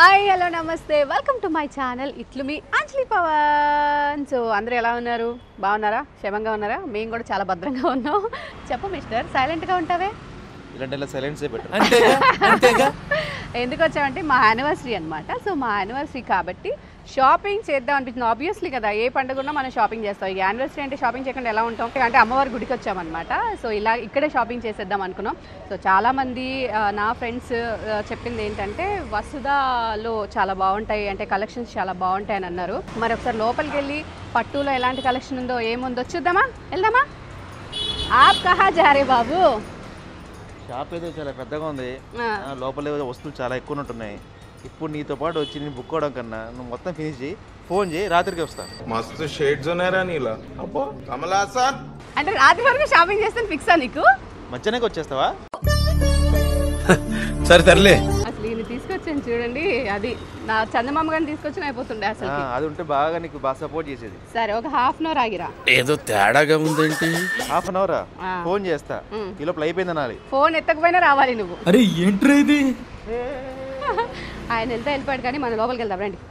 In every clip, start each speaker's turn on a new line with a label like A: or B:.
A: Hi hello నమస్తే welcome to my channel ఇట్లు మీ అంజలి పవన్ సో అందరూ ఎలా ఉన్నారు బాగున్నారా క్షేమంగా ఉన్నారా మేము కూడా చాలా భద్రంగా ఉన్నాం చెప్పు మిస్టర్ సైలెంట్గా ఉంటావే
B: ఇలాంటి సైలెన్స్ బెటర్
C: అంతేగా అంతేగా
A: ఎందుకు వచ్చామంటే మా యానివర్సరీ అనమాట సో మా యానివర్సరీ కాబట్టి షాపింగ్ చేద్దాం అనిపించింది ఆబ్వియస్లీ కదా ఏ పండుగ ఉన్నా మనం షాపింగ్ చేస్తాం ఈ యానివర్సరీ అంటే షాపింగ్ చేయకుండా ఎలా ఉంటాం అంటే అమ్మవారి గుడికి వచ్చామన్నమాట సో ఇలా ఇక్కడే షాపింగ్ చేసేద్దాం అనుకున్నాం సో చాలామంది ఆ, నా ఫ్రెండ్స్ చెప్పింది ఏంటంటే వసుధాలో చాలా బాగుంటాయి అంటే కలెక్షన్స్ చాలా బాగుంటాయి అని అన్నారు మరి ఒకసారి లోపలికి వెళ్ళి పట్టులో ఎలాంటి కలెక్షన్ ఉందో ఏముందో చూద్దామా వెళ్దామా ఆప్ కహా జారే బాబు
B: షాప్ ఏదో చాలా పెద్దగా ఉంది
A: ఆ.
B: ఆ, లోపల ఏదో వస్తువులు చాలా ఎక్కువ ఉంటున్నాయి ఇప్పుడు నీతో పాటు వచ్చి నేను బుక్ అవడం కన్నా నువ్వు మొత్తం ఫినిష్ చేయి ఫోన్ చేయి రాత్రికి వస్తా
D: मस्त शेड्स ఉన్నాయరా నీలా అబ్బో కమల్ హాసన్
A: అంటే రాత్రి వరకు షాపింగ్ చేస్తాను ఫిక్సా నీకు
B: మధ్యాహ్నానికి వచ్చేస్తావా
C: సరే తరలే
A: అసలు ఈయన తీసుకొచ్చాను చూడండి అది నా చందమామ గారిని తీసుకొచ్చిన అయిపోతుండే
B: ఆ,
A: అసలు
B: అది ఉంటే బాగా నీకు బాగా సపోర్ట్ చేసేది
A: సరే ఒక హాఫ్ అన్ అవర్ ఆగిరా
C: ఏదో తేడాగా ఉందేంటి
B: హాఫ్ అన్ అవరా
A: ఆ.
B: ఫోన్ చేస్తా ఈ లోపల అయిపోయింది అనాలి
A: ఫోన్ ఎత్తకపోయినా రావాలి నువ్వు
C: అరే ఏంట్రా ఇది
A: ఆయన వెళ్తే వెళ్ళిపోయాడు కానీ మన లోపలికి వెళ్దాం రండి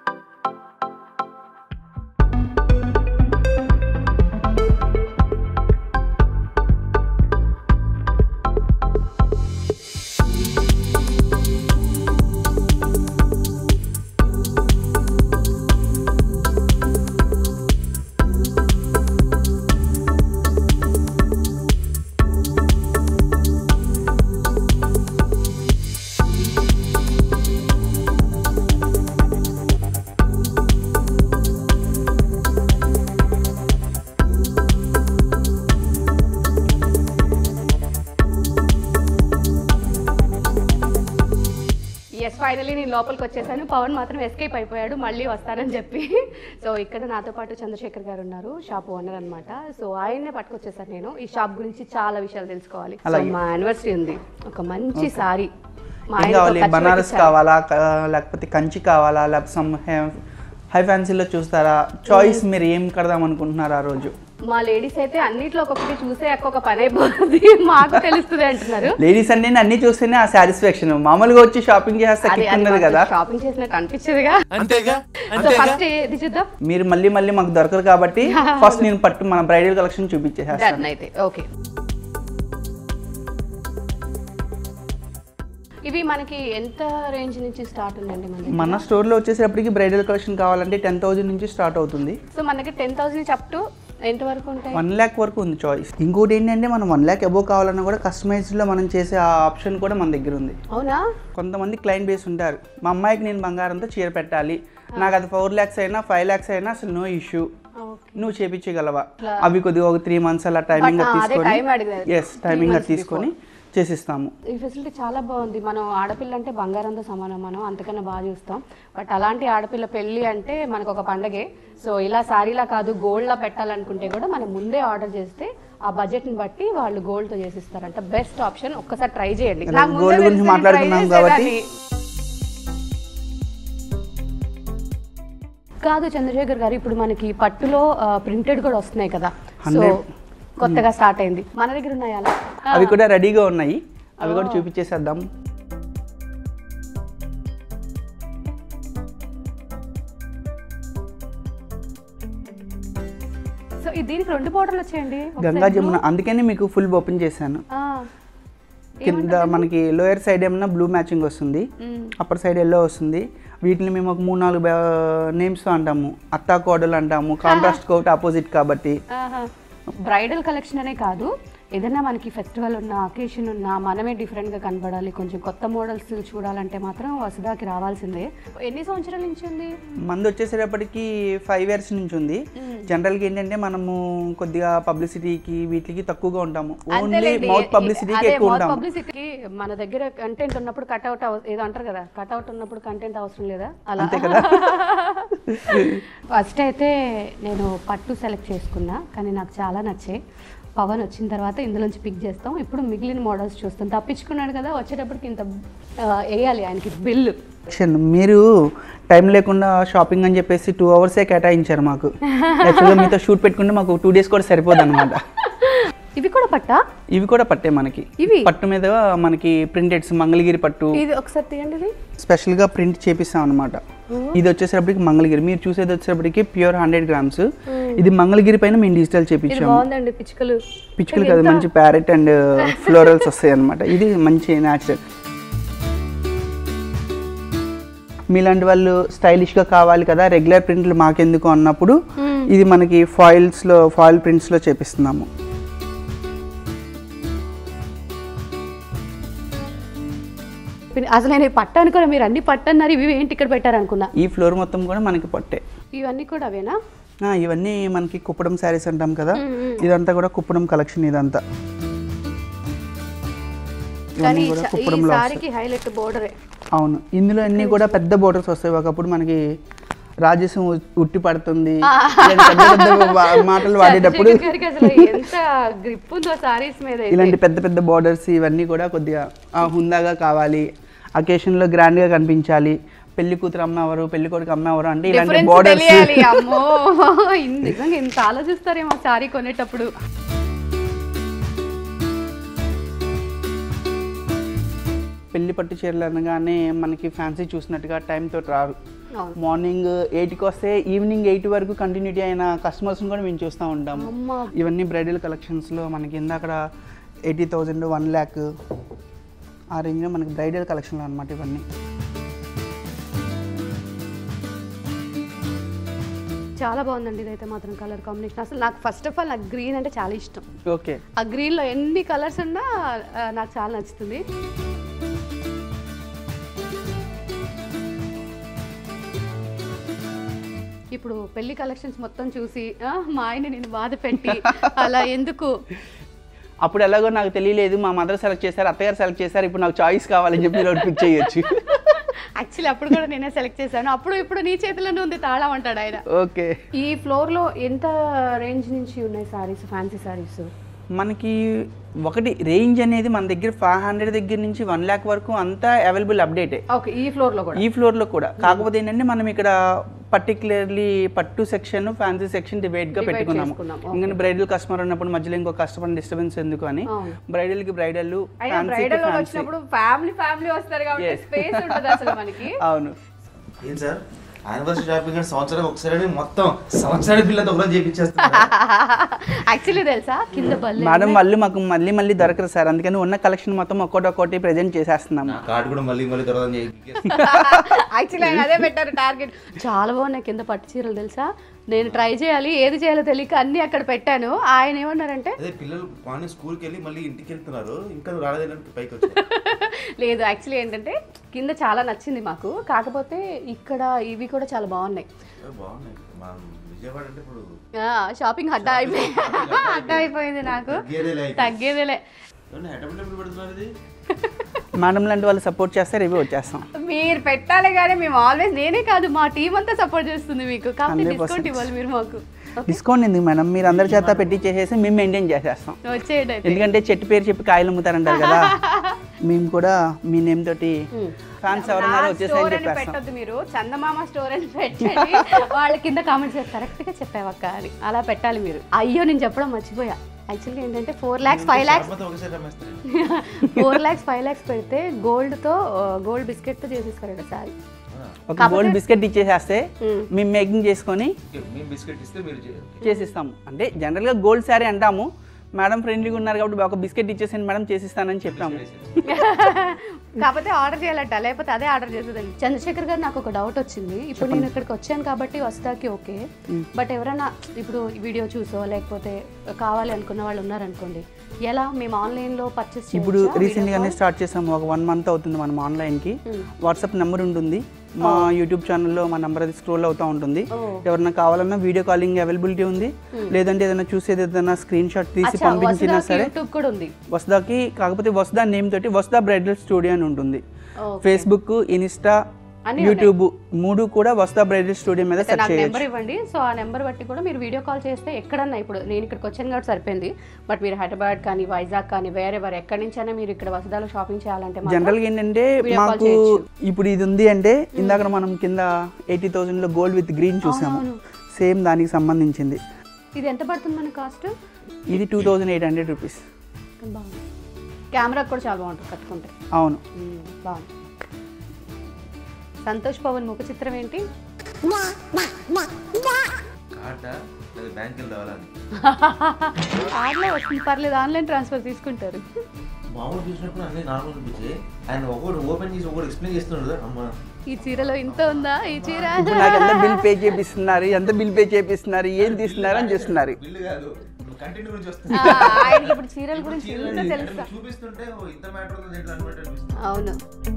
A: ఎస్ ఫైనలీ నేను లోపలికి వచ్చేసాను పవన్ మాత్రం ఎస్కేప్ అయిపోయాడు మళ్ళీ వస్తానని చెప్పి సో ఇక్కడ నాతో పాటు చంద్రశేఖర్ గారు ఉన్నారు షాప్ ఓనర్ అన్నమాట సో ఆయన్నే పట్టుకొచ్చేసాను నేను ఈ షాప్ గురించి చాలా విషయాలు తెలుసుకోవాలి సో మా యానివర్సరీ ఉంది ఒక మంచి సారీ మా
E: ఏం
A: ఆయనతో
E: కావాలి
A: ఖర్చు
E: బనారస్
A: పెట్టించాను.
E: కావాలా క- లేకపోతే కంచి కావాలా లేకపోతే సమ్ హై ఫ్యాన్సీలో చూస్తారా చాయిస్ మీరు ఏం కడదాం అనుకుంటున్నారు ఆ రోజు
A: మా లేడీస్ అయితే అన్నిట్లో ఒక్కొక్కటి చూసే ఒక్కొక్క పని అయిపోతుంది మాకు తెలుస్తుంది అంటున్నారు
E: లేడీస్ అంటే అన్ని చూస్తేనే ఆ సాటిస్ఫాక్షన్ మామూలుగా వచ్చి షాపింగ్ చేస్తే
A: అది
E: కిక్ ఉండదు కదా
A: షాపింగ్ చేసినట్టు అనిపించదుగా
C: అంతేగా
A: సో
C: అంతేగా
A: ఫస్ట్ ఇది చూద్దాం
E: మీరు మళ్ళీ మళ్ళీ మాకు దొరకరు కాబట్టి ఫస్ట్ నేను పట్టు మన బ్రైడల్ కలెక్షన్ చూపించేస్తాను
A: డన్ అయితే ఓకే ఇవి మనకి ఎంత రేంజ్ నుంచి స్టార్ట్ ఉందండి మనకి
E: మన స్టోర్లో వచ్చేసేపటికి బ్రైడల్ కలెక్షన్ కావాలంటే టెన్ థౌజండ్ నుంచి స్టార్ట్ అవుతుంది
A: సో మనకి టెన్ థౌసండ్ నుంచి అప్ టు ఎంత వరకు ఉంటాయి
E: వన్ ల్యాక్ వరకు ఉంది చాయిస్ ఇంకోటి ఏంటంటే మనం వన్ ల్యాక్ అబోవ్ కావాలన్నా కూడా కస్టమైజ్డ్లో మనం చేసే ఆ ఆప్షన్ కూడా మన దగ్గర ఉంది
A: అవునా
E: కొంతమంది క్లయింట్ బేస్ ఉంటారు మా అమ్మాయికి నేను బంగారంతో చీర పెట్టాలి నాకు అది ఫోర్ ల్యాక్స్ అయినా ఫైవ్ ల్యాక్స్ అయినా అసలు నో ఇష్యూ నువ్వు చేపించగలవా అవి కొద్దిగా ఒక త్రీ మంత్స్ అలా టైమింగ్
A: But, ఆ, అదే
E: తీసుకొని
A: time అడిగేది.
E: ఎస్ టైమింగ్ తీసుకొని చేసిస్తాము
A: ఈ ఫెసిలిటీ చాలా బాగుంది మనం ఆడపిల్ల అంటే బంగారంతో సమానం మనం అంతకన్నా బాగా చూస్తాం బట్ అలాంటి ఆడపిల్ల పెళ్ళి అంటే మనకు ఒక పండగే సో ఇలా సారీలా కాదు గోల్డ్లా పెట్టాలనుకుంటే కూడా మనం ముందే ఆర్డర్ చేస్తే ఆ బడ్జెట్ని బట్టి వాళ్ళు గోల్డ్తో చేసిస్తారంట బెస్ట్ ఆప్షన్ ఒక్కసారి ట్రై చేయండి
E: ఇలా
A: నాకు ముందే
E: gold గురించి
A: తెలిస్తే నేను
E: మాట్లాడుకున్నాం
A: try
E: కాబట్టి
A: చేసేదాన్ని. కాదు చంద్రశేఖర్ గారు ఇప్పుడు మనకి పట్టులో ప్రింటెడ్ కూడా వస్తున్నాయి కదా సో కొత్తగా స్టార్ట్ అయింది మన దగ్గర ఉన్నాయా అలా
E: అవి కూడా రెడీగా ఉన్నాయి అవి కూడా చూపించేసేద్దాం
A: సో ఈ దీనికి రెండు పౌడర్లు వచ్చాయండి ఒక
E: గంగా
A: side
E: జమున అందుకని మీకు ఫుల్ ఓపెన్ చేశాను
A: ఆ,
E: కింద మనకి లోయర్ సైడ్ ఏమన్నా బ్లూ మ్యాచింగ్ వస్తుంది
A: మ్.
E: అప్పర్ సైడ్ ఎల్లో వస్తుంది వీటిని మేము ఒక మూడు నాలుగు నేమ్స్ అంటాము అత్తా కోడలు అంటాము కాంట్రాస్ట్ కోట్ ఆపోజిట్ కాబట్టి
A: ఆహా. బ్రైడల్ కలెక్షన్ అనే కాదు ఏదైనా మనకి ఫెస్టివల్ ఉన్న అకేషన్ ఉన్న మనమే డిఫరెంట్గా కనబడాలి కొంచెం కొత్త మోడల్స్ చూడాలంటే మాత్రం వసుదాకి రావాల్సిందే ఎన్ని సంవత్సరాల నుంచి ఉంది
E: మంది వచ్చేసేటప్పటికి ఫైవ్ ఇయర్స్ నుంచి ఉంది జనరల్గా ఏంటంటే మనము కొద్దిగా పబ్లిసిటీకి వీటికి తక్కువగా ఉంటాము ఓన్లీ
A: అంతేలేండి.
E: మౌత్ పబ్లిసిటీకి
A: అదే
E: ఎక్కువ
A: mouth
E: ఉంటాము
A: publicity మన దగ్గర కంటెంట్ ఉన్నప్పుడు కట్అవుట్ ఏదో అంటారు కదా కట్అవుట్ ఉన్నప్పుడు కంటెంట్ అవసరం లేదా అలా
E: అంతే కదా
A: ఫస్ట్ అయితే నేను పట్టు సెలెక్ట్ చేసుకున్నా కానీ నాకు చాలా నచ్చాయి పవన్ వచ్చిన తర్వాత ఇందులోంచి పిక్ చేస్తాం ఇప్పుడు మిగిలిన మోడల్స్ చూస్తాం తప్పించుకున్నాడు కదా వచ్చేటప్పటికి ఇంత ఆ, వేయాలి ఆయనకి బిల్లు
E: Action. మీరు టైం లేకుండా షాపింగ్ అని చెప్పేసి టూ అవర్సే కేటాయించారు మాకు యాక్చువల్గా మీతో షూట్ పెట్టుకుంటే మాకు టూ డేస్ కూడా సరిపోదు అనమాట
A: ఇవి కూడా పట్టా
E: ఇవి కూడా పట్టే మనకి
A: ఇవి?
E: పట్టు మీద మనకి ప్రింటెడ్స్ మంగళగిరి పట్టు
A: ఇది ఒకసారి తీయండి ఇది
E: స్పెషల్గా ప్రింట్ చేపిస్తాం అనమాట ఇది వచ్చేసరికి మంగళగిరి మీరు చూసేది వచ్చేసరికి ప్యూర్ హండ్రెడ్ గ్రామ్స్ ఇది మంగళగిరి పైన మేము డిజిటల్
A: ఇది
E: చేపించాము
A: బాగుందండి పిచ్చుకలు
E: పిచ్చుకలు కదా మంచి ప్యారెట్ అండ్ ఫ్లోరల్స్ వస్తాయి అనమాట ఇది మంచి న్యాచురల్ మీలాంటి వాళ్ళు స్టైలిష్గా కావాలి కదా రెగ్యులర్ ప్రింట్లు మాకెందుకు అన్నప్పుడు ఇది మనకి ఫాయిల్స్లో ఫాయిల్ ప్రింట్స్లో చేపిస్తున్నాము
A: అసలు నేను ఈ పట్ట అనుకున్నా మీరు అన్ని పట్ట అన్నారు ఇవి ఏంటి ఇక్కడ పెట్టారనుకున్నా
E: ఈ ఫ్లోర్ మొత్తం కూడా మనకి పట్టే
A: ఇవన్నీ కూడా అవేనా
E: ఆ, ఇవన్నీ మనకి కుప్పడం శారీస్ అంటాం కదా ఇదంతా కూడా కుప్పడం కలెక్షన్ ఇదంతా
A: కానీ
E: ఇవన్నీ
A: ఈ
E: కూడా
A: చ- ఈ
E: కుప్పడంలో వస్తాయి
A: సారీకి హైలైట్ బోర్డరే
E: అవును ఇందులో అన్ని కూడా పెద్ద బోర్డర్స్ వస్తాయి ఒకప్పుడు మనకి రాజస్వం ఉ- ఉట్టి పడుతుంది ఇలాంటి పెద్ద పెద్ద వా- మాటలు వాడేటప్పుడు
A: చంద్రశేఖర్ గారికి అసలు ఎంత గ్రిప్ ఉందో సారీస్ మీద అయితే.
E: ఇలాంటి పెద్ద పెద్ద బోర్డర్స్ ఇవన్నీ కూడా కొద్దిగా ఆ, హుందాగా కావాలి అకేషన్లో గ్రాండ్గా కనిపించాలి పెళ్లి కూతురు అమ్మ ఎవరు పెళ్లి కొడుకు అమ్మ ఎవరు అంటే ఇలాంటి
A: Difference
E: బోర్డర్స్
A: తెలియాలి అమ్మో ఇన్- నిజంగా ఇంత ఆలోచిస్తారేమో సారీ కొనేటప్పుడు
E: పెళ్లి పట్టు చీరలు అనగానే మనకి ఫ్యాన్సీ చూసినట్టుగా టైంతో రారు
A: అవును.
E: మార్నింగ్ ఎయిట్కి వస్తే ఈవినింగ్ ఎయిట్ వరకు కంటిన్యూటీ అయిన కస్టమర్స్ని కూడా మేము చూస్తూ ఉంటాము
A: అమ్మ.
E: ఇవన్నీ బ్రైడల్ కలెక్షన్స్లో మనకి ఇందాక ఎయిటీ థౌజండ్ వన్ ల్యాక్ ఆ రేంజ్లో మనకి బ్రైడల్ కలెక్షన్లు అనమాట ఇవన్నీ
A: చాలా బాగుందండి ఇదైతే మాత్రం కలర్ కాంబినేషన్ అసలు నాకు ఫస్ట్ ఆఫ్ ఆల్ నాకు గ్రీన్ అంటే చాలా ఇష్టం
E: ఓకే
A: ఆ గ్రీన్లో ఎన్ని కలర్స్ ఉన్నా ఆ, నాకు చాలా నచ్చుతుంది ఇప్పుడు పెళ్లి కలెక్షన్స్ మొత్తం చూసి ఆ, మా ఆయన నేను బాధ పెట్టి అలా ఎందుకు
E: అప్పుడు ఎలాగో నాకు తెలియలేదు మా మదర్ సెలెక్ట్ చేశారు అత్తగారు సెలెక్ట్ చేశారు ఇప్పుడు నాకు చాయిస్ కావాలని చెప్పి మీరు పిక్ చేయొచ్చు
A: యాక్చువల్లీ అప్పుడు కూడా నేనే సెలెక్ట్ చేశాను అప్పుడు ఇప్పుడు నీ చేతిలోనే ఉంది తాళం అంటాడు ఆయన
E: ఓకే
A: ఈ ఫ్లోర్ లో ఎంత రేంజ్ నుంచి ఉన్నాయి సారీస్ ఫ్యాన్సీ సారీస్
E: మనకి ఒకటి రేంజ్ అనేది మన దగ్గర ఫైవ్ హండ్రెడ్ దగ్గర నుంచి వన్ ల్యాక్ వరకు అంతా అవైలబుల్ అప్డేటే
A: ఓకే ఈ ఫ్లోర్ లో కూడా
E: ఈ ఫ్లోర్లో కూడా కాకపోతే ఏంటంటే మనం ఇక్కడ పర్టికులర్లీ పట్టు సెక్షన్ ఫ్యాన్సీ సెక్షన్ డివైడ్ గా
A: Divide
E: పెట్టుకున్నాము
A: చేసుకున్నాం,
E: ఇంకా బ్రైడల్ కస్టమర్ ఉన్నప్పుడు మధ్యలో ఇంకో కస్టమర్ డిస్టర్బెన్స్ ఎందుకు అని
A: అవును.
E: బ్రైడల్ కి బ్రైడల్
A: అయినా బ్రైడల్ వచ్చినప్పుడు ఫ్యామిలీ ఫ్యామిలీ వస్తారు కాబట్టి
E: Yes.
A: స్పేస్ ఉంటుంది అసలు మనకి
E: అవును
B: ఏం సార్ యానివర్సరీ షాపింగ్ అంటే సంవత్సరం ఒకసారి మొత్తం సంవత్సరానికి పిల్లలతో ఒకరోజు చేపించేస్తారు
A: యాక్చువల్లీ తెలుసా కింద బల్లె
E: మేడం వాళ్ళు మాకు మళ్ళీ మళ్ళీ దొరకరు సార్ అందుకని ఉన్న కలెక్షన్ మొత్తం ఒక్కోటి ఒక్కోటి ప్రెజెంట్ చేసేస్తున్నాము
B: నా కార్డు కూడా మళ్ళీ మళ్ళీ తర్వాత చేయి
A: యాక్చువల్లీ ఆయన అదే పెట్టారు టార్గెట్ చాలా బాగున్నాయి కింద పట్టు చీరలు తెలుసా నేను ట్రై చేయాలి ఏది చేయాలో తెలియక అన్ని అక్కడ పెట్టాను ఆయన ఏమన్నారంటే
B: అదే పిల్లలు మార్నింగ్ స్కూల్కి వెళ్ళి మళ్ళీ ఇంటికి వెళ్తున్నారు ఇంకా నువ్వు రాలేదని పైకి వచ్చారు
A: లేదు యాక్చువల్లీ ఏంటంటే కింద చాలా నచ్చింది మాకు కాకపోతే ఇక్కడ ఇవి కూడా చాలా బాగున్నాయి
B: బాగున్నాయి మా విజయవాడ అంటే ఇప్పుడు
A: షాపింగ్ అడ్డా అయిపోయి అడ్డా అయిపోయింది నాకు
B: తగ్గేదేలే అయితే.
A: తగ్గేదేలే
B: ఏమన్నా అటెంప్ట్ ఎప్పుడు పెడుతున్నారు ఇది
E: మేడం లాంటి వాళ్ళు సపోర్ట్ చేస్తే రివ్యూ వచ్చేస్తాం
A: మీరు పెట్టాలి కానీ మేము ఆల్వేస్ నేనే కాదు మా టీం అంతా సపోర్ట్ చేస్తుంది మీకు కాబట్టి
E: 100%.
A: డిస్కౌంట్ ఇవ్వాలి మీరు మాకు
E: డిస్కౌంట్ ఎందుకు మేడం మీరు అందరి చేత పెట్టి చేసేసి మేము మెయింటైన్ చేసేస్తాం
A: వచ్చేయండి అయితే
E: ఎందుకంటే చెట్టు పేరు చెప్పి కాయలు అమ్ముతారంటారు కదా మేము కూడా మీ నేమ్ తోటి ఫ్యాన్స్ ఎవరన్నారో
A: నా
E: వచ్చేసి
A: స్టోర్
E: అని
A: అని
E: చెప్పేస్తాం
A: పెట్టొద్దు మీరు చందమామ స్టోర్ అని పెట్టండి వాళ్ళ కింద కామెంట్స్ కరెక్ట్ గా చెప్పావక్క అని అలా పెట్టాలి మీరు అయ్యో నేను చెప్పడం మర్చిపోయా యాక్చువల్గా ఏంటంటే ఫోర్ ల్యాక్స్ ఫైవ్ ల్యాక్స్
B: మొత్తం ఒకసారి రమ్మేస్తారు
A: ఫోర్ ల్యాక్స్ ఫైవ్ ల్యాక్స్ పెడితే గోల్డ్ తో గోల్డ్ బిస్కెట్ తో చేసేస్తారట సారీ
E: ఒక గోల్డ్ బిస్కెట్ ఇచ్చేసేస్తే మేము మేకింగ్ చేసుకొని
B: ఓకే, మేము బిస్కెట్ ఇస్తే మీరు చేయాలి
E: చేసిస్తాము అంటే జనరల్గా గోల్డ్ శారీ అంటాము మేడం ఫ్రెండ్లీగా ఉన్నారు కాబట్టి ఒక బిస్కెట్ ఇచ్చేసాను మేడం చేసిస్తానని చెప్పాము
A: కాకపోతే ఆర్డర్ చేయాలట లేకపోతే అదే ఆర్డర్ చేసేదండి చంద్రశేఖర్ గారు నాకు ఒక డౌట్ వచ్చింది ఇప్పుడు నేను ఇక్కడికి వచ్చాను కాబట్టి వస్తాకి ఓకే బట్ ఎవరైనా ఇప్పుడు వీడియో చూసో లేకపోతే కావాలి అనుకున్న వాళ్ళు ఉన్నారనుకోండి ఎలా మేము ఆన్లైన్ లో పర్చేస్
E: ఇప్పుడు రీసెంట్గానే స్టార్ట్ చేసాము ఒక వన్ మంత్ అవుతుంది మనం ఆన్లైన్కి వాట్సాప్ నెంబర్ ఉంటుంది మా యూట్యూబ్ ఛానల్లో మా నెంబర్ అది స్క్రోల్ అవుతూ ఉంటుంది ఎవరన్నా కావాలన్నా వీడియో కాలింగ్ అవైలబిలిటీ ఉంది లేదంటే ఏదైనా చూసేది ఏదైనా స్క్రీన్ షాట్ తీసి పంపించినా సరే
A: యూట్యూబ్ కూడా ఉంది
E: వసుదాకి కాకపోతే వసుదా నేమ్ తోటి వసుదా బ్రైడల్ స్టూడియో అని ఉంటుంది
A: Okay.
E: ఫేస్బుక్ ఇన్స్టా
A: అన్నీ
E: యూట్యూబ్ మూడు కూడా వసుదా బ్రైడల్ స్టూడియో మీద
A: అయితే
E: సెర్చ్
A: నాకు
E: చేయొచ్చు
A: నెంబర్ ఇవ్వండి సో ఆ నెంబర్ బట్టి కూడా మీరు వీడియో కాల్ చేస్తే ఎక్కడన్నా ఇప్పుడు నేను ఇక్కడికి వచ్చాను కాబట్టి సరిపోయింది బట్ మీరు హైదరాబాద్ కానీ వైజాగ్ కానీ వేరే వేరే ఎక్కడి నుంచైనా మీరు ఇక్కడ వసదాలో షాపింగ్ చేయాలంటే మాత్రం
E: జనరల్గా ఏంటంటే
A: Video call
E: మాకు
A: చేయొచ్చు.
E: ఇప్పుడు ఇది ఉంది అంటే ఇందాక మనం కింద ఎయిటీ థౌసండ్ లో గోల్డ్ విత్ గ్రీన్ చూసాము సేమ్ దానికి సంబంధించింది
A: ఇది ఎంత పడుతుంది మన కాస్ట్
E: ఇది two thousand eight hundred rupees
A: బాగుంది కెమెరా కూడా చాలా బాగుంటుంది కట్టుకుంటే
E: అవును
A: మ్మ్, బాగుంది సంతోష్ పవన్ ముఖ చిత్రం ఏంటి
B: కార్డా లేదా బ్యాంక్ వెళ్ళి రావాలని
A: ఆన్లైన్ వస్తుంది పర్లేదు ఆన్లైన్ ట్రాన్స్ఫర్ తీసుకుంటారు
B: మామూలు చూసినప్పుడు అన్నీ నార్మల్ అనిపించాయి ఆయన ఒకటి ఓపెన్ చేసి ఒకటి ఎక్స్ప్లెయిన్ చేస్తున్నాడు అమ్మ
A: ఈ చీరలో ఇంత ఉందా ఈ చీర
E: ఇప్పుడు నాకు ఎంత బిల్ పే చేపిస్తున్నారు ఎంత బిల్ పే చేపిస్తున్నారు ఏం తీస్తున్నారు అని చూస్తున్నారు
B: బిల్లు కాదు కంటెంట్ గురించి
A: ఆ,
B: వస్తుంది
A: ఆయనకి ఇప్పుడు చీరల గురించి ఇంత తెలుసా
B: చూపిస్తుంటే ఓ ఇంత మ్యాటర్ ఉంది దీంట్లో అన్నట్టు అనిపిస్తుంది
A: అవును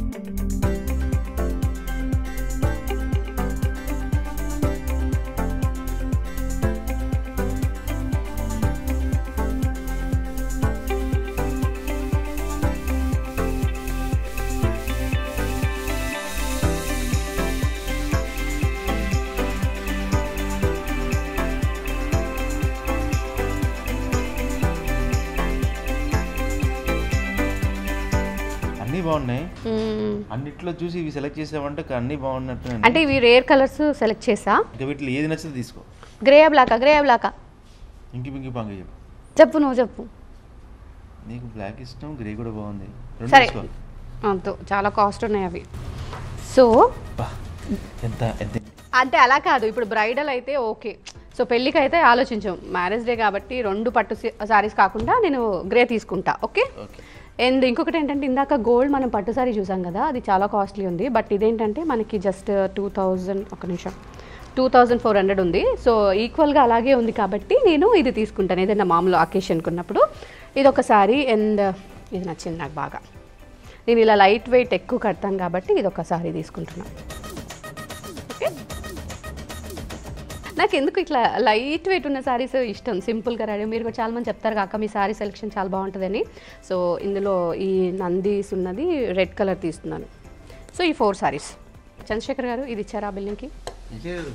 B: అన్నీ బాగున్నాయి
A: మ్మ్.
B: అన్నిట్లో చూసి ఇవి సెలెక్ట్ చేసామంటే అన్నీ బాగున్నట్టు
A: అంటే ఇవి రేర్ కలర్స్ సెలెక్ట్ చేసా
B: ఇంకా వీటిలో ఏది నచ్చితే తీసుకో
A: గ్రే బ్లాకా గ్రే బ్లాకా
B: ఇంకి పింకి పంక చెప్పు
A: చెప్పు నువ్వు చెప్పు
B: నీకు బ్లాక్ ఇష్టం గ్రే కూడా బాగుంది రెండు
A: సరే
B: తీసుకో
A: అంతో చాలా కాస్ట్ ఉన్నాయి అవి సో
B: బా, ఎంత ఎంత
A: అంటే అలా కాదు ఇప్పుడు బ్రైడల్ అయితే ఓకే సో పెళ్ళికి అయితే ఆలోచించాం మ్యారేజ్ డే కాబట్టి రెండు పట్టు సారీస్ కాకుండా నేను గ్రే తీసుకుంటా ఓకే
B: ఓకే
A: అండ్ ఇంకొకటి ఏంటంటే ఇందాక గోల్డ్ మనం పట్టు సారీ చూసాం కదా అది చాలా కాస్ట్లీ ఉంది బట్ ఇదేంటంటే మనకి జస్ట్ టూ థౌజండ్ ఒక నిమిషం టూ థౌజండ్ ఫోర్ హండ్రెడ్ ఉంది సో ఈక్వల్గా అలాగే ఉంది కాబట్టి నేను ఇది తీసుకుంటాను ఏదైనా మామూలు అకేషన్కి ఉన్నప్పుడు ఇది ఒక సారీ అండ్ ఇది నచ్చింది నాకు బాగా నేను ఇలా లైట్ వెయిట్ ఎక్కువ కడతాను కాబట్టి ఇది ఒక సారీ తీసుకుంటున్నాను ఓకే నాకు ఎందుకు ఇట్లా లైట్ వెయిట్ ఉన్న శారీస్ ఇష్టం సింపుల్గా రెడీ మీరు కూడా చాలా మంది చెప్తారు కాక మీ శారీ సెలెక్షన్ చాలా బాగుంటుందని సో ఇందులో ఈ నందీస్ ఉన్నది రెడ్ కలర్ తీస్తున్నాను సో ఈ ఫోర్ శారీస్ చంద్రశేఖర్ గారు ఇది ఇచ్చారా ఆ బిల్డింగ్కి
B: ఇంకేది?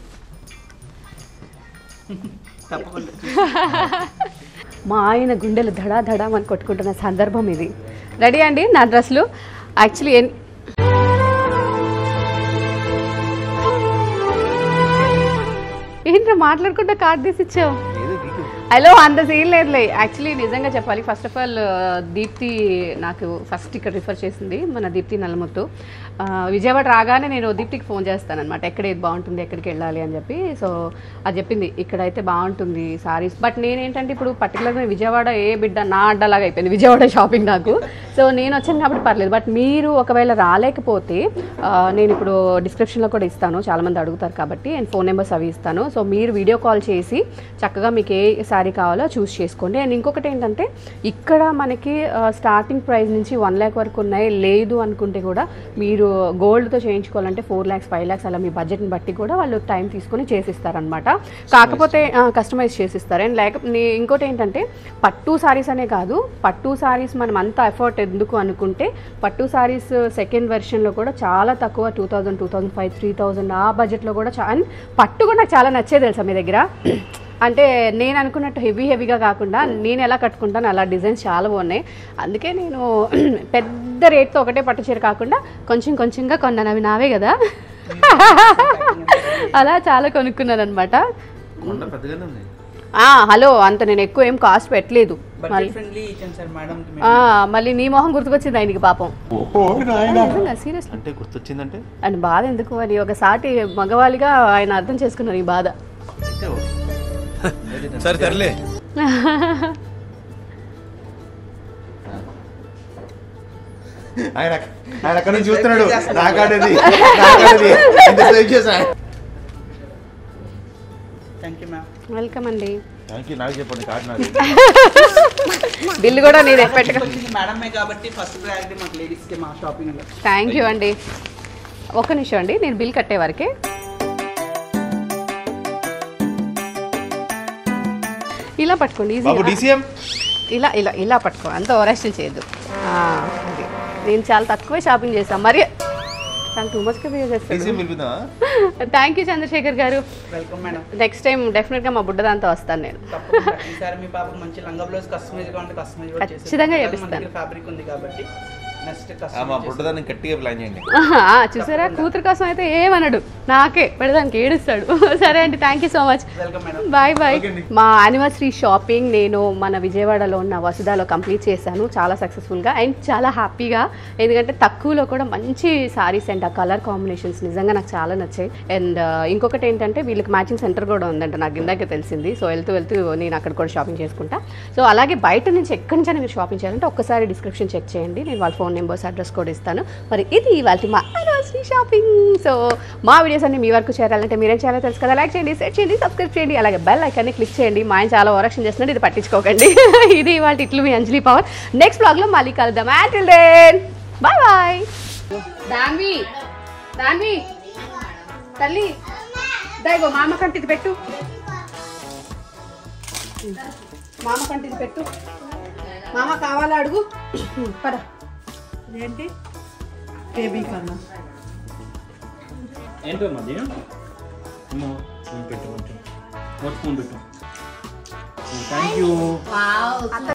E: తప్పకుండా
A: మా ఆయన గుండెలు ధడా ధడా అని కొట్టుకుంటున్న సందర్భం ఇది రెడీ అండి నా డ్రెస్లు యాక్చువల్లీ ఎన్ ఏంట్రా మాట్లాడుకుంటే కార్డ్ తీసి ఇచ్చావు
B: ఏదో గీకు.
A: హలో అంత సీన్ లేదులే యాక్చువల్లీ నిజంగా చెప్పాలి ఫస్ట్ ఆఫ్ ఆల్ దీప్తి నాకు ఫస్ట్ ఇక్కడ రిఫర్ చేసింది మన దీప్తి నల్లముత్తు ఆ, విజయవాడ రాగానే నేను దీప్తికి ఫోన్ చేస్తాను అనమాట ఎక్కడ ఏది బాగుంటుంది ఎక్కడికి వెళ్ళాలి అని చెప్పి సో అది చెప్పింది ఇక్కడైతే బాగుంటుంది సారీస్ బట్ నేనేంటంటే ఇప్పుడు పర్టికులర్గా విజయవాడ ఏ బిడ్డ నా అడ్డలాగా అయిపోయింది విజయవాడ షాపింగ్ నాకు సో నేను వచ్చాను కాబట్టి పర్లేదు బట్ మీరు ఒకవేళ రాలేకపోతే ఆ, నేను ఇప్పుడు డిస్క్రిప్షన్లో కూడా ఇస్తాను చాలామంది అడుగుతారు కాబట్టి అండ్ ఫోన్ నెంబర్స్ అవి ఇస్తాను సో మీరు వీడియో కాల్ చేసి చక్కగా మీకు ఏ శారీ కావాలో చూస్ చేసుకోండి అండ్ ఇంకొకటి ఏంటంటే ఇక్కడ మనకి స్టార్టింగ్ ప్రైస్ నుంచి వన్ ల్యాక్ వరకు ఉన్నాయి లేదు అనుకుంటే కూడా మీరు గోల్డ్తో చేయించుకోవాలంటే ఫోర్ ల్యాక్స్ ఫైవ్ ల్యాక్స్ అలా మీ బడ్జెట్ని బట్టి కూడా వాళ్ళు టైం తీసుకొని చేసిస్తారనమాట కాకపోతే కస్టమైజ్ చేసిస్తారు అండ్ లేక నీ- ఇంకోటి ఏంటంటే పట్టు సారీస్ అనే కాదు పట్టు సారీస్ మనం అంత ఎఫర్ట్ ఎందుకు అనుకుంటే పట్టు సారీస్ సెకండ్ వెర్షన్లో కూడా చాలా తక్కువ two thousand two thousand five three thousand ఆ బడ్జెట్లో కూడా చా అండ్ పట్టు కూడా నాకు చాలా నచ్చేది తెలుసా మీ దగ్గర అంటే నేను అనుకున్నట్టు హెవీ హెవీగా కాకుండా నేను ఎలా కట్టుకుంటాను అలా డిజైన్స్ చాలా బాగున్నాయి అందుకే నేను పెద్ద రేట్తో ఒకటే పట్టు చీర కాకుండా కొంచెం కొంచెంగా కొన్నాను అవి నావే కదా అలా చాలా కొనుక్కున్నాను అనమాట
B: కొండ పెద్దగానే ఉంది
A: హలో అంత నేను ఎక్కువ ఏం కాస్ట్ పెట్టలేదు
E: బడ్జెట్ ఫ్రెండ్లీ ఇచ్చాను సార్ మేడం
A: ఆ, మళ్ళీ నీ మొహం గుర్తుకొచ్చింది ఆయనకి పాపం సీరియస్
B: అంటే గుర్తొచ్చిందంటే
A: ఆయన బాధ ఎందుకు అని ఒక సాటి మగవాళ్ళిగా ఆయన అర్థం చేసుకున్నారు ఈ బాధ
B: అయితే ఓకే.
C: సరే తరలే
B: ఆయన ఆయన అక్కడ నుంచి చూస్తున్నాడు నాకాడేది నాకాడేది ఎంత సేవ్ చేశా
E: థ్యాంక్ యూ మ్యామ్
A: వెల్కమ్ అండి
B: థ్యాంక్ యూ నాకు చెప్పండి కార్డు నాకు
A: బిల్లు కూడా నేను పెట్టక
E: మేడమే కాబట్టి ఫస్ట్ ప్రయారిటీ మాకు లేడీస్కి మా షాపింగ్లో
A: థ్యాంక్ యూ అండి ఒక్క నిమిషం అండి నేను బిల్ కట్టే వరకే ఇలా పట్టుకోండి
B: బాబు
A: ఈజీ
B: డీసీఎం
A: ఇలా ఇలా ఇలా పట్టుకో అంత ఓరాక్షన్ చేయొద్దు ఆ, అది. నేను చాలా తక్కువే షాపింగ్ చేశాను మరి చాలా టూ మచ్గా బిహేవ్ చేస్తాను
B: డీసీఎం పిలిపిద్దా
A: thank you Chandrashekar garu
E: welcome madam
A: next time డెఫినెట్గా మా బుడ్డదాంతో వస్తాను నేను
E: తప్పకుండా ఈసారి మీ పాపకు మంచి లంగా బ్లౌజ్ కస్టమైజ్ గా ఉంటే కస్టమైజ్ కూడా
A: ఖచ్చితంగా
E: చేసేస్తాం.
A: చేపిస్తాను.
E: మన దగ్గర ఫ్యాబ్రిక్ ఉంది కాబట్టి
B: ఆ, మా బుడ్డదాన్ని గట్టిగా ప్లాన్ చేయండి
A: ఆహా, చూసారా కూతురు కోసం అయితే ఏమనడు నాకే పెడదానికి ఏడుస్తాడు సరే అండి thank you so much bye bye మా యానివర్సరీ షాపింగ్ నేను మన విజయవాడలో ఉన్న వసుధాలో కంప్లీట్ చేశాను చాలా సక్సెస్ఫుల్గా అండ్ చాలా హ్యాపీగా ఎందుకంటే తక్కువలో కూడా మంచి సారీస్ అండ్ ఆ కలర్ కాంబినేషన్స్ నిజంగా నాకు చాలా నచ్చాయి అండ్ ఇంకొకటి ఏంటంటే వీళ్ళకి మ్యాచింగ్ సెంటర్ కూడా ఉందంట నాకు ఇందాకే తెలిసింది సో వెళ్తూ వెళ్తూ నేను అక్కడ కూడా షాపింగ్ చేసుకుంటా సో అలాగే బయట నుంచి ఎక్కడి నుంచైనా మీరు షాపింగ్ చేయాలంటే ఒక్కసారి డిస్క్రిప్షన్ చెక్ చేయండి నేను వాళ్ళ ఫోన్ నెంబర్స్ అడ్రస్ కూడా ఇస్తాను మరి ఇది వాళ్ళ మా యానివర్సరీ షాపింగ్ సో మా వీడియోస్ అన్ని మీ వరకు చేరాలంటే మీరేం చేయాలో తెలుసు కదా లైక్ చేయండి సెట్ చేయండి సబ్స్క్రైబ్ చేయండి అలాగే బెల్ ఐకాన్ని క్లిక్ చేయండి మా ఆయన చాలా ఓరక్షన్ చేస్తున్నాడు ఇది పట్టించుకోకండి ఇది వాళ్ళ ఇట్లు మీ అంజలి పవర్ నెక్స్ట్ బ్లాగ్లో మళ్ళీ కలుద్దాం until then bye bye Dhanvi Dhanvi తల్లి దాయిగో మామ కంటిది పెట్టు మామ కంటిది పెట్టు మామ కావాలా అడుగు పద
F: ఏంటి బేబీ కన్నా
G: ఏంటో మధ్య అమ్మో నేను పెట్టు కొంచెం ఒక స్పూన్ పెట్టు థ్యాంక్ యూ